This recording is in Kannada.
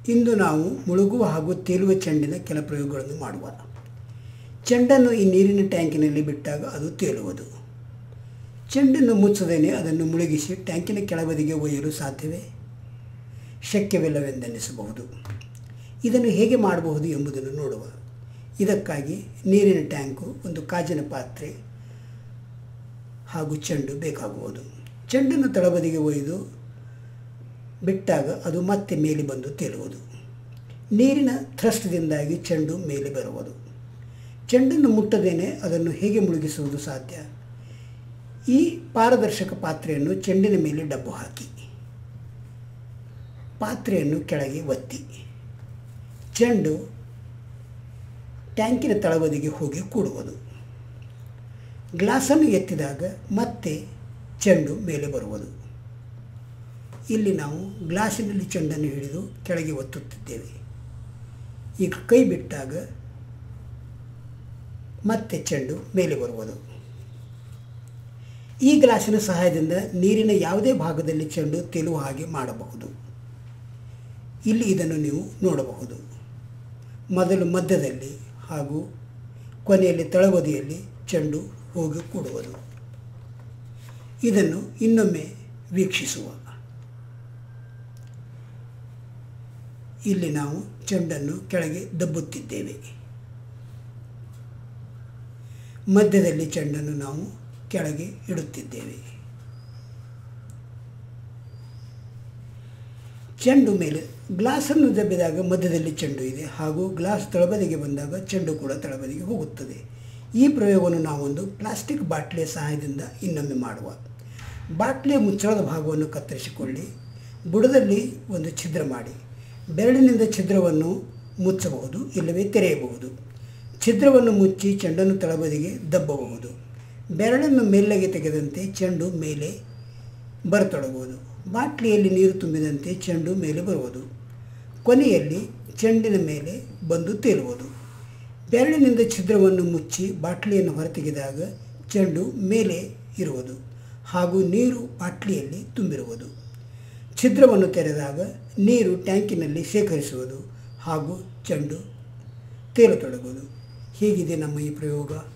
ಇಂದು ನಾವು ಮುಳುಗುವ ಹಾಗೂ ತೇಲುವ ಚೆಂಡಿನ ಕೆಲ ಪ್ರಯೋಗಗಳನ್ನು ಮಾಡುವ ಚೆಂಡನ್ನು ಈ ನೀರಿನ ಟ್ಯಾಂಕಿನಲ್ಲಿ ಬಿಟ್ಟಾಗ ಅದು ತೇಲುವುದು ಚೆಂಡನ್ನು ಮುಚ್ಚದೇನೆ ಅದನ್ನು ಮುಳುಗಿಸಿ ಟ್ಯಾಂಕಿನ ಕೆಳಬದಿಗೆ ಒಯ್ಯಲು ಸಾಧ್ಯವೇ ಶಕ್ಯವಿಲ್ಲವೆಂದೆನ್ನಿಸಬಹುದು ಇದನ್ನು ಹೇಗೆ ಮಾಡಬಹುದು ಎಂಬುದನ್ನು ನೋಡುವ ಇದಕ್ಕಾಗಿ ನೀರಿನ ಟ್ಯಾಂಕು ಒಂದು ಕಾಜಿನ ಪಾತ್ರೆ ಹಾಗೂ ಚೆಂಡು ಬೇಕಾಗುವುದು ಚೆಂಡನ್ನು ತಳಬದಿಗೆ ಒಯ್ದು ಬಿಟ್ಟಾಗ ಅದು ಮತ್ತೆ ಮೇಲೆ ಬಂದು ತೇಲುವುದು ನೀರಿನ ಥ್ರಸ್ಟ್ದಿಂದಾಗಿ ಚೆಂಡು ಮೇಲೆ ಬರುವುದು ಚೆಂಡನ್ನು ಮುಟ್ಟದೇನೆ ಅದನ್ನು ಹೇಗೆ ಮುಳುಗಿಸುವುದು ಸಾಧ್ಯ ಈ ಪಾರದರ್ಶಕ ಪಾತ್ರೆಯನ್ನು ಚೆಂಡಿನ ಮೇಲೆ ಡಬ್ಬು ಹಾಕಿ ಪಾತ್ರೆಯನ್ನು ಕೆಳಗೆ ಒತ್ತಿ ಚೆಂಡು ಟ್ಯಾಂಕಿನ ತಳಬದಿಗೆ ಹೋಗಿ ಕೂಡುವುದು ಗ್ಲಾಸನ್ನು ಎತ್ತಿದಾಗ ಮತ್ತೆ ಚೆಂಡು ಮೇಲೆ ಬರುವುದು ಇಲ್ಲಿ ನಾವು ಗ್ಲಾಸಿನಲ್ಲಿ ಚೆಂಡನ್ನು ಹಿಡಿದು ಕೆಳಗೆ ಒತ್ತುತ್ತಿದ್ದೇವೆ ಈಗ ಕೈ ಬಿಟ್ಟಾಗ ಮತ್ತೆ ಚೆಂಡು ಮೇಲೆ ಬರುವುದು ಈ ಗ್ಲಾಸಿನ ಸಹಾಯದಿಂದ ನೀರಿನ ಯಾವುದೇ ಭಾಗದಲ್ಲಿ ಚೆಂಡು ತೇಲುವ ಹಾಗೆ ಮಾಡಬಹುದು ಇಲ್ಲಿ ಇದನ್ನು ನೀವು ನೋಡಬಹುದು ಮೊದಲು ಮಧ್ಯದಲ್ಲಿ ಹಾಗೂ ಕೊನೆಯಲ್ಲಿ ತಳಬದಿಯಲ್ಲಿ ಚೆಂಡು ಹೋಗಿ ಕೂಡುವುದು ಇದನ್ನು ಇನ್ನೊಮ್ಮೆ ವೀಕ್ಷಿಸುವ ಇಲ್ಲಿ ನಾವು ಚೆಂಡನ್ನು ಕೆಳಗೆ ದಬ್ಬುತ್ತಿದ್ದೇವೆ ಮಧ್ಯದಲ್ಲಿ ಚೆಂಡನ್ನು ನಾವು ಕೆಳಗೆ ಇಡುತ್ತಿದ್ದೇವೆ ಚೆಂಡು ಮೇಲೆ ಗ್ಲಾಸನ್ನು ದಬ್ಬಿದಾಗ ಮಧ್ಯದಲ್ಲಿ ಚೆಂಡು ಇದೆ ಹಾಗೂ ಗ್ಲಾಸ್ ತಳಬದಿಗೆ ಬಂದಾಗ ಚೆಂಡು ಕೂಡ ತಳಬದಿಗೆ ಹೋಗುತ್ತದೆ ಈ ಪ್ರಯೋಗವನ್ನು ನಾವೊಂದು ಪ್ಲಾಸ್ಟಿಕ್ ಬಾಟ್ಲಿಯ ಸಹಾಯದಿಂದ ಇನ್ನೊಮ್ಮೆ ಮಾಡುವ ಬಾಟ್ಲಿಯ ಮುಚ್ಚಳದ ಭಾಗವನ್ನು ಕತ್ತರಿಸಿಕೊಳ್ಳಿ ಬುಡದಲ್ಲಿ ಒಂದು ಛಿದ್ರ ಮಾಡಿ ಬೆರಳಿನಿಂದ ಛಿದ್ರವನ್ನು ಮುಚ್ಚಬಹುದು ಇಲ್ಲವೇ ತೆರೆಯಬಹುದು ಛಿದ್ರವನ್ನು ಮುಚ್ಚಿ ಚೆಂಡನ್ನು ತಳಬದಿಗೆ ದಬ್ಬಬಹುದು ಬೆರಳನ್ನು ಮೇಲೆಗೆ ತೆಗೆದಂತೆ ಚೆಂಡು ಮೇಲೆ ಬರತೊಡಗುವುದು ಬಾಟ್ಲಿಯಲ್ಲಿ ನೀರು ತುಂಬಿದಂತೆ ಚೆಂಡು ಮೇಲೆ ಬರುವುದು ಕೊನೆಯಲ್ಲಿ ಚೆಂಡಿನ ಮೇಲೆ ಬಂದು ತೇಲುವುದು ಬೆರಳಿನಿಂದ ಛಿದ್ರವನ್ನು ಮುಚ್ಚಿ ಬಾಟ್ಲಿಯನ್ನು ಹೊರತೆಗೆದಾಗ ಚೆಂಡು ಮೇಲೆ ಇರುವುದು ಹಾಗೂ ನೀರು ಬಾಟ್ಲಿಯಲ್ಲಿ ತುಂಬಿರುವುದು ಛಿದ್ರವನ್ನು ತೆರೆದಾಗ ನೀರು ಟ್ಯಾಂಕಿನಲ್ಲಿ ಶೇಖರಿಸುವುದು ಹಾಗೂ ಚೆಂಡು ತೇಲತೊಡಗುವುದು ಹೀಗಿದೆ ನಮ್ಮ ಈ ಪ್ರಯೋಗ